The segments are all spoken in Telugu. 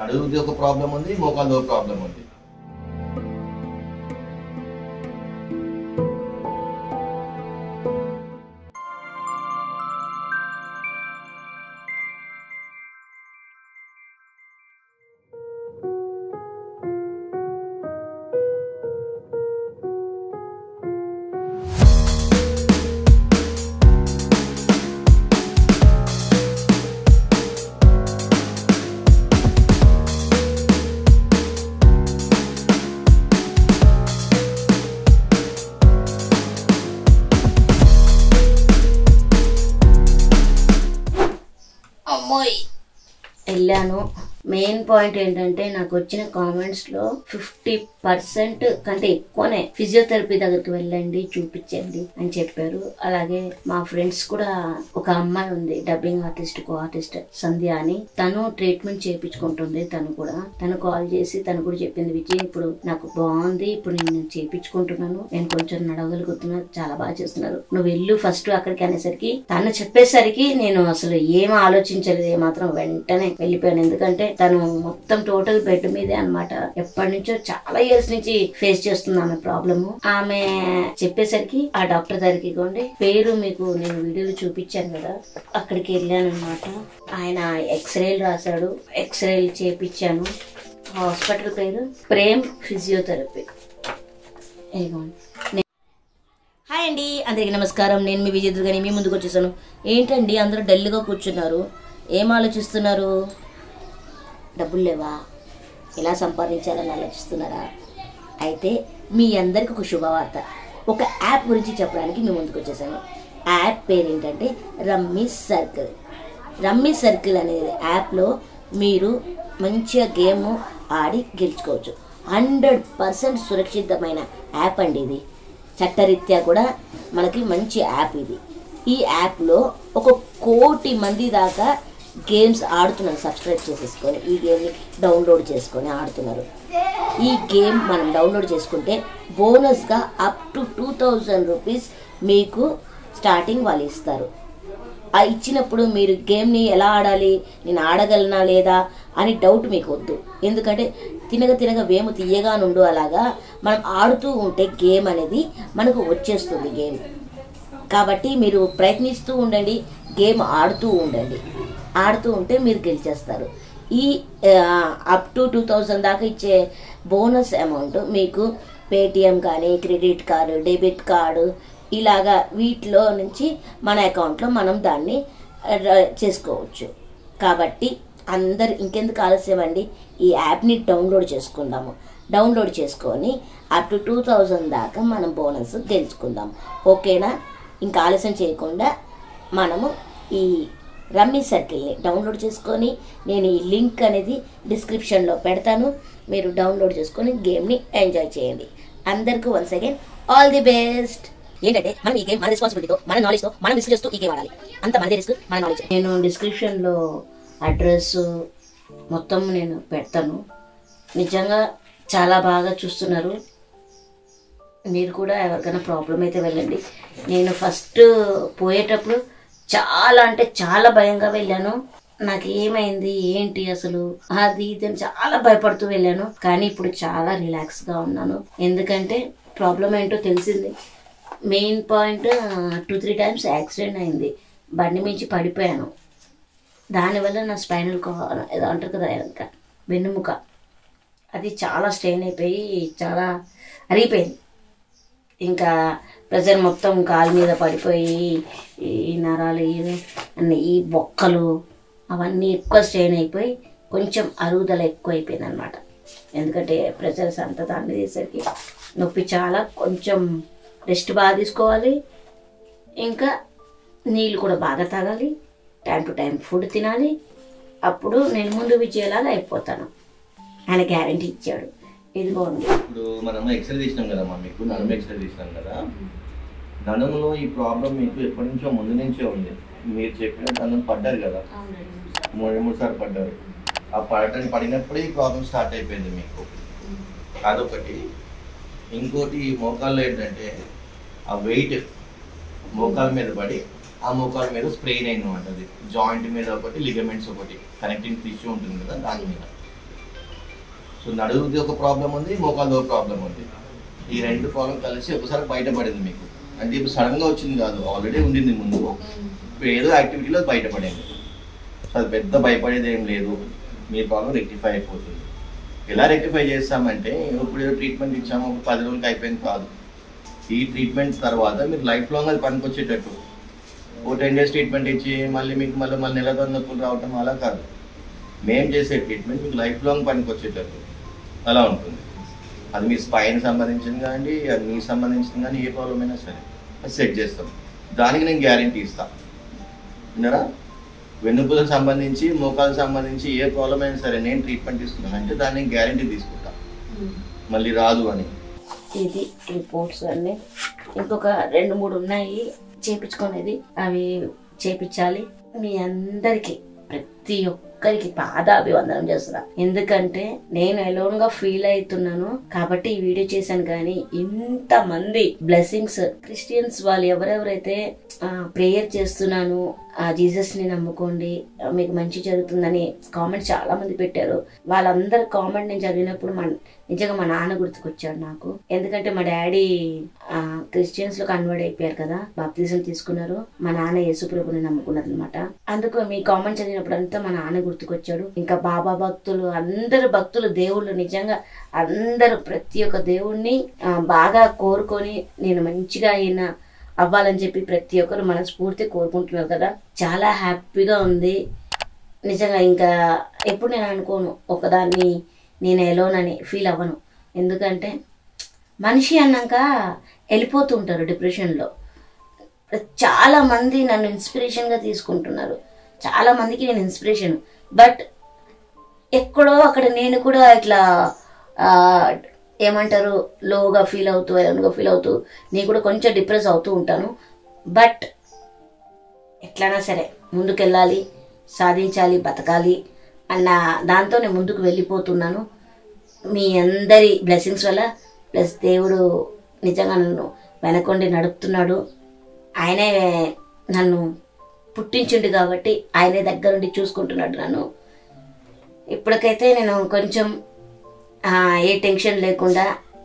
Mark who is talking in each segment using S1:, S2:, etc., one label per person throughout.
S1: నడువుది ఒక ప్రాబ్లం ఉంది మోకాలు ఒక ప్రాబ్లం ఉంది
S2: అమ్మోయ్ వెళ్ళాను మెయిన్ పాయింట్ ఏంటంటే నాకు వచ్చిన కామెంట్స్ లో ఫిఫ్టీ పర్సెంట్ కంటే ఎక్కువనే ఫిజియోథెరపీ దగ్గరికి వెళ్ళండి చూపించండి అని చెప్పారు అలాగే మా ఫ్రెండ్స్ కూడా ఒక అమ్మాయి ఉంది dubbing artist co artist Sandhya అని తను ట్రీట్మెంట్ చేయించుకుంటుంది తను కూడా తను కాల్ చేసి తను కూడా చెప్పింది విజయ్ ఇప్పుడు నాకు బాగుంది ఇప్పుడు నేను చేయించుకుంటున్నాను నేను కొంచెం నడవగలుగుతున్నా చాలా బాగా చేస్తున్నారు నువ్వు వెళ్ళు ఫస్ట్ అక్కడికి అనేసరికి తను చెప్పేసరికి నేను అసలు ఏం ఆలోచించలేదు ఏమాత్రం వెంటనే వెళ్ళిపోయాను ఎందుకంటే తను మొత్తం టోటల్ బెడ్ మీదే అన్నమాట ఎప్పటి నుంచో చాలా ఇయర్స్ నుంచి ఫేస్ చేస్తుంది ఆమె ప్రాబ్లమ్ ఆమె చెప్పేసరికి ఆ డాక్టర్ దగ్గరికి ఇవ్వండి పేరు మీకు నేను వీడియోలో చూపించాను కదా అక్కడికి వెళ్ళాను అనమాట ఆయన ఎక్స్రేలు రాశాడు ఎక్స్రేలు చేపించాను హాస్పిటల్ పేరు ప్రేమ్ ఫిజియోథెరపీ ఇదిగోండి హాయ్ అండి అందరికీ నమస్కారం నేను మీ విజయ్ దుర్గని మీ ముందుకు వచ్చేసాను ఏంటండి అందరూ డల్గా కూర్చున్నారు ఏం ఆలోచిస్తున్నారు డబ్బులు లేవా ఎలా సంపాదించాలని ఆలోచిస్తున్నారా అయితే మీ అందరికి ఒక శుభవార్త ఒక యాప్ గురించి చెప్పడానికి మీ ముందుకు వచ్చేసాను ఆ యాప్ పేరు ఏంటంటే రమ్మీ సర్కిల్ రమ్మీ సర్కిల్ అనే యాప్లో మీరు మంచిగా గేమ్ ఆడి గెలుచుకోవచ్చు హండ్రెడ్ పర్సెంట్ సురక్షితమైన యాప్ అండి ఇది చట్టరీత్యా కూడా మనకి మంచి యాప్ ఇది ఈ యాప్లో ఒక కోటి మంది దాకా గేమ్స్ ఆడుతున్నారు సబ్స్క్రైబ్ చేసేసుకొని ఈ గేమ్ని డౌన్లోడ్ చేసుకొని ఆడుతున్నారు ఈ గేమ్ మనం డౌన్లోడ్ చేసుకుంటే బోనస్గా up to two thousand rupees మీకు స్టార్టింగ్ వాళ్ళు ఇస్తారు ఆ ఇచ్చినప్పుడు మీరు గేమ్ని ఎలా ఆడాలి నేను ఆడగలనా లేదా అని డౌట్ మీకు వద్దు ఎందుకంటే తినగ తినగ వేము తీయగా నుండు అలాగా మనం ఆడుతూ ఉంటే గేమ్ అనేది మనకు వచ్చేస్తుంది గేమ్ కాబట్టి మీరు ప్రయత్నిస్తూ ఉండండి గేమ్ ఆడుతూ ఉండండి ఆడుతూ ఉంటే మీరు గెలిచేస్తారు ఈ అప్ టు టూ థౌజండ్ దాకా ఇచ్చే బోనస్ అమౌంట్ మీకు పేటిఎం కానీ క్రెడిట్ కార్డు డెబిట్ కార్డు ఇలాగా వీటిలో నుంచి మన అకౌంట్లో మనం దాన్ని ర- చేసుకోవచ్చు కాబట్టి అందరు ఇంకెందుకు ఆలస్యం అండి ఈ యాప్ని డౌన్లోడ్ చేసుకుందాము డౌన్లోడ్ చేసుకొని అప్ టు టూ థౌజండ్ దాకా మనం బోనస్ గెలుచుకుందాం ఓకేనా ఇంకా ఆలస్యం చేయకుండా మనము ఈ రమ్మీ సర్కిల్ని డౌన్లోడ్ చేసుకొని నేను ఈ లింక్ అనేది డిస్క్రిప్షన్లో పెడతాను మీరు డౌన్లోడ్ చేసుకొని గేమ్ని ఎంజాయ్ చేయండి అందరికీ once again all the best ఏంటంటే మనం ఈ గేమ్ మన రెస్పాన్సిబిలిటీతో మన నాలెడ్జ్తో మనం రిస్క్ చేస్తూ ఈ గేమ్ ఆడాలి అంత మనదే రిస్క్ మన నాలెడ్జ్ నేను డిస్క్రిప్షన్లో అడ్రస్ మొత్తం నేను పెడతాను నిజంగా చాలా బాగా చూస్తున్నారు మీరు కూడా ఎవరికైనా ప్రాబ్లం అయితే వెళ్ళండి నేను ఫస్ట్ పోయేటప్పుడు చాలా అంటే చాలా భయంగా వెళ్ళాను నాకు ఏమైంది ఏంటి అసలు అది ఇది అని చాలా భయపడుతూ వెళ్ళాను కానీ ఇప్పుడు చాలా రిలాక్స్ గా ఉన్నాను ఎందుకంటే ప్రాబ్లం ఏంటో తెలిసింది main point two three times accident అయింది బండి మించి పడిపోయాను దానివల్ల నా స్పైనల్ ఏదో అంటారు కదా వెనక వెన్నుముక అది చాలా స్ట్రెయిన్ అయిపోయి చాలా అరిగిపోయింది ఇంకా ప్రెజర్ మొత్తం కాలు మీద పడిపోయి ఈ నరాలు ఇవి అన్ని ఈ బొక్కలు అవన్నీ ఎక్కువ స్ట్రెయిన్ అయిపోయి కొంచెం అరుగుదల ఎక్కువ అయిపోయింది అనమాట ఎందుకంటే ప్రెషర్స్ అంతా దాన్ని తీసేసరికి నొప్పి చాలా కొంచెం రెస్ట్ బాగా తీసుకోవాలి ఇంకా నీళ్ళు కూడా బాగా తాగాలి టైం టు టైం ఫుడ్ తినాలి అప్పుడు నేను ముందు విజయలాగా అయిపోతాను ఆయన గ్యారంటీ ఇచ్చాడు ఇదిగోండి
S1: ఇప్పుడు మనం ఎక్స్రే తీసినాం కదా మా మీకు నడుము ఎక్స్రే తీసినాం కదా నడుములో ఈ ప్రాబ్లం మీకు ఎప్పటి నుంచో ముందు నుంచే ఉంది మీరు చెప్పిన నన్ను పడ్డారు కదా మూడు మూడు సార్లు పడ్డారు ఆ పడటానికి పడినప్పుడే ఈ ప్రాబ్లం స్టార్ట్ అయిపోయింది మీకు అదొకటి ఇంకోటి ఈ మోకాల్లో ఏంటంటే ఆ వెయిట్ మోకాల మీద పడి ఆ మోకాల మీద స్ప్రెయిన్ అయింది అనమాట అది జాయింట్ మీద ఒకటి లిగమెంట్స్ ఒకటి కనెక్టింగ్ టిష్యూ ఉంటుంది కదా దాని మీద సో నడువుది ఒక ప్రాబ్లం ఉంది మోకాలు ఒక ప్రాబ్లం ఉంది ఈ రెండు ప్రాబ్లం కలిసి ఒకసారి బయటపడింది మీకు అంటే ఇప్పుడు సడన్ గా వచ్చింది కాదు ఆల్రెడీ ఉండింది ముందు ఇప్పుడు ఏదో యాక్టివిటీలో బయటపడింది సో అది పెద్ద భయపడేది ఏం లేదు మీ ప్రాబ్లం రెక్టిఫై అయిపోతుంది ఎలా రెక్టిఫై చేస్తామంటే ఇప్పుడు ఏదో ట్రీట్మెంట్ ఇచ్చాము ఒక పది రోజులకి అయిపోయింది కాదు ఈ ట్రీట్మెంట్ తర్వాత మీరు లైఫ్ లాంగ్ అది పనికొచ్చేటట్టు ఓ టెన్ డేస్ ట్రీట్మెంట్ ఇచ్చి మళ్ళీ మీకు మళ్ళీ మళ్ళీ నెల రోజుల నొప్పులు రావటం అలా కాదు మేము చేసే ట్రీట్మెంట్ మీకు లైఫ్ లాంగ్ పనికొచ్చేటట్టు అలా ఉంటుంది అది మీ స్పైన్ సంబంధించింది కానీ అది మీకు సంబంధించింది కానీ ఏ ప్రాబ్లం అయినా సరే అది సెట్ చేస్తాం దానికి నేను గ్యారంటీ ఇస్తాను విన్నారా వెన్నుపూలకు సంబంధించి మోకాలకు సంబంధించి ఏ ప్రాబ్లం అయినా సరే నేను ట్రీట్మెంట్ తీసుకున్నాను అంటే దాన్ని గ్యారంటీ తీసుకుంటా మళ్ళీ రాదు అని
S2: ఇది రిపోర్ట్స్ అన్ని ఇంకొక రెండు మూడు ఉన్నాయి చేపించుకునేది అవి చేపించాలి మీ అందరికి ప్రతి ఒక్కరికి పాదాభివందనం చేస్తున్నా ఎందుకంటే నేను ఎలోన్ గా ఫీల్ అవుతున్నాను కాబట్టి ఈ వీడియో చేశాను కానీ ఇంత మంది బ్లెస్సింగ్స్ క్రిస్టియన్స్ వాళ్ళు ఎవరెవరైతే ప్రేయర్ చేస్తున్నాను ఆ జీసస్ ని నమ్ముకోండి ఆ, మీకు మంచి జరుగుతుందని కామెంట్ చాలా మంది పెట్టారు వాళ్ళందరి కామెంట్ నేను చదివినప్పుడు మన నిజంగా మా నాన్న గుర్తుకొచ్చాడు నాకు ఎందుకంటే మా డాడీ ఆ, క్రిస్టియన్స్ లో కన్వర్ట్ అయిపోయారు కదా బాప్తిజం తీసుకున్నారు మా నాన్న యేసుప్రభుని నమ్ముకున్నారు అనమాట అందుకు మీ కామెంట్ చదివినప్పుడు అంతా మా నాన్న గుర్తుకొచ్చాడు ఇంకా బాబా భక్తులు అందరు భక్తులు దేవుళ్ళు నిజంగా అందరూ ప్రతి ఒక్క దేవుణ్ణి ఆ, బాగా కోరుకొని నేను మంచిగా అయిన అవ్వాలని చెప్పి ప్రతి ఒక్కరు మనస్ఫూర్తి కోరుకుంటున్నారు కదా చాలా హ్యాపీగా ఉంది నిజంగా ఇంకా ఎప్పుడు నేను అనుకోను ఒకదాన్ని నేను ఎలోనని ఫీల్ అవ్వను ఎందుకంటే మనిషి అన్నాక వెళ్ళిపోతూ ఉంటారు డిప్రెషన్లో చాలా మంది నన్ను ఇన్స్పిరేషన్గా తీసుకుంటున్నారు చాలా మందికి నేను ఇన్స్పిరేషన్ బట్ ఎక్కడో అక్కడ నేను కూడా ఇట్లా ఆ, ఏమంటారు లోగా ఫీల్ అవుతూ ఎలాగా ఫీల్ అవుతూ నేను కూడా కొంచెం డిప్రెస్ అవుతూ ఉంటాను బట్ ఎట్లైనా సరే ముందుకెళ్ళాలి సాధించాలి బతకాలి అన్న దాంతో నేను ముందుకు వెళ్ళిపోతున్నాను మీ అందరి బ్లెస్సింగ్స్ వల్ల ప్లస్ దేవుడు నిజంగా నన్ను వెనకొండి నడుపుతున్నాడు ఆయనే నన్ను పుట్టించుండు కాబట్టి ఆయనే దగ్గరుండి చూసుకుంటున్నాడు నన్ను ఇప్పటికైతే నేను కొంచెం ఆ, ఏ టెన్షన్ లేకుండా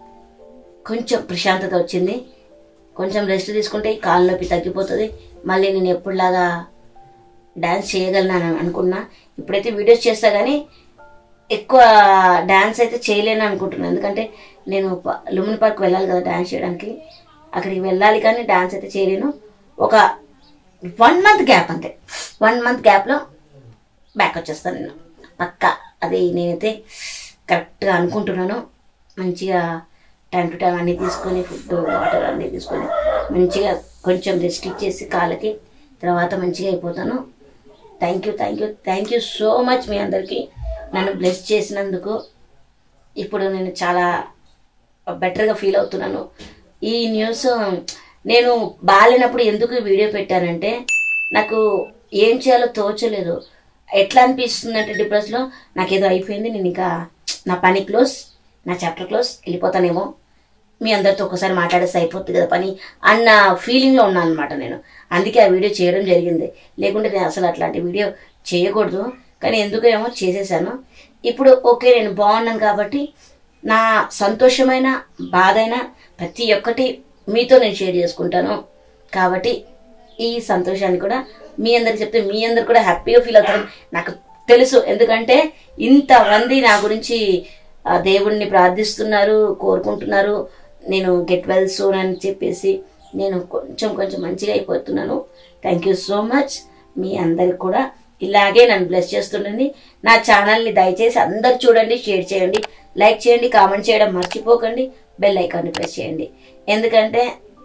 S2: కొంచెం ప్రశాంతత వచ్చింది కొంచెం రెస్ట్ తీసుకుంటే ఈ కాలు నొప్పి తగ్గిపోతుంది మళ్ళీ నేను ఎప్పుడులాగా డ్యాన్స్ చేయగలను అని అనుకున్నా ఇప్పుడైతే వీడియోస్ చేస్తా కానీ ఎక్కువ డ్యాన్స్ అయితే చేయలేను అనుకుంటున్నాను ఎందుకంటే నేను ప- లుమిన్ పార్క్ వెళ్ళాలి కదా డ్యాన్స్ చేయడానికి అక్కడికి వెళ్ళాలి కానీ డ్యాన్స్ అయితే చేయలేను ఒక వన్ మంత్ గ్యాప్ అంతే వన్ మంత్ గ్యాప్లో బ్యాక్ వచ్చేస్తాను నేను పక్కా అది నేనైతే కరెక్ట్గా అనుకుంటున్నాను మంచిగా టైం టు టైం అన్నీ తీసుకొని ఫుడ్ వాటర్ అన్నీ తీసుకొని మంచిగా కొంచెం రెస్ట్ ఇచ్చేసి కాళ్ళకి తర్వాత మంచిగా అయిపోతాను thank you thank you thank you so much మీ అందరికీ నన్ను బ్లెస్ చేసినందుకు ఇప్పుడు నేను చాలా బెటర్గా ఫీల్ అవుతున్నాను ఈ న్యూస్ నేను బాగాలేనప్పుడు ఎందుకు ఈ వీడియో పెట్టానంటే నాకు ఏం చేయాలో తోచలేదు ఎట్లా అనిపిస్తుంది అంటే డిప్రెస్లో నాకేదో అయిపోయింది నేను ఇంకా నా పని క్లోజ్ నా చాప్టర్ క్లోజ్ వెళ్ళిపోతానేమో మీ అందరితో ఒకసారి మాట్లాడేస్తే అయిపోతుంది కదా పని అన్న ఫీలింగ్లో ఉన్నాను అనమాట నేను అందుకే ఆ వీడియో చేయడం జరిగింది లేకుంటే నేను అసలు అట్లాంటి వీడియో చేయకూడదు కానీ ఎందుకేమో చేసేసాను ఇప్పుడు ఓకే నేను బాగున్నాను కాబట్టి నా సంతోషమైన బాధైన ప్రతి ఒక్కటి మీతో నేను షేర్ చేసుకుంటాను కాబట్టి ఈ సంతోషాన్ని కూడా మీ అందరికి చెప్తే మీ అందరు కూడా హ్యాపీగా ఫీల్ అవుతారు నాకు తెలుసు ఎందుకంటే ఇంతమంది నా గురించి ఆ, దేవుణ్ణి ప్రార్థిస్తున్నారు కోరుకుంటున్నారు నేను గెట్ వెల్ సూన్ అని చెప్పేసి నేను కొంచెం కొంచెం మంచిగా అయిపోతున్నాను థ్యాంక్ యూ సో మచ్ మీ అందరికి కూడా ఇలాగే నన్ను బ్లెస్ చేస్తుండండి నా ఛానల్ని దయచేసి అందరు చూడండి షేర్ చేయండి లైక్ చేయండి కామెంట్ చేయడం మర్చిపోకండి బెల్ ఐకాన్ని ప్రెస్ చేయండి ఎందుకంటే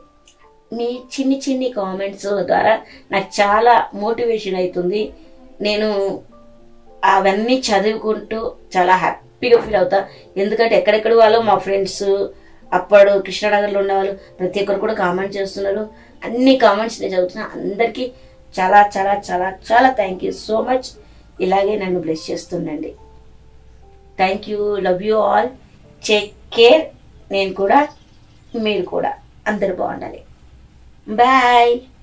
S2: మీ చిన్ని చిన్ని కామెంట్స్ ద్వారా నాకు చాలా మోటివేషన్ అవుతుంది నేను అవన్నీ చదువుకుంటూ చాలా హ్యాపీగా ఫీల్ అవుతా ఎందుకంటే ఎక్కడెక్కడ వాళ్ళు మా ఫ్రెండ్స్ అప్పుడు కృష్ణనగర్లో ఉన్న వాళ్ళు ప్రతి ఒక్కరు కూడా కామెంట్ చేస్తున్నారు అన్ని కామెంట్స్ నేను చదువుతున్నా అందరికీ చాలా చాలా చాలా చాలా థ్యాంక్ యూ సో మచ్ ఇలాగే నన్ను బ్లెస్ చేస్తుండండి thank you love you all take care నేను కూడా మీరు కూడా అందరు బాగుండాలి బాయ్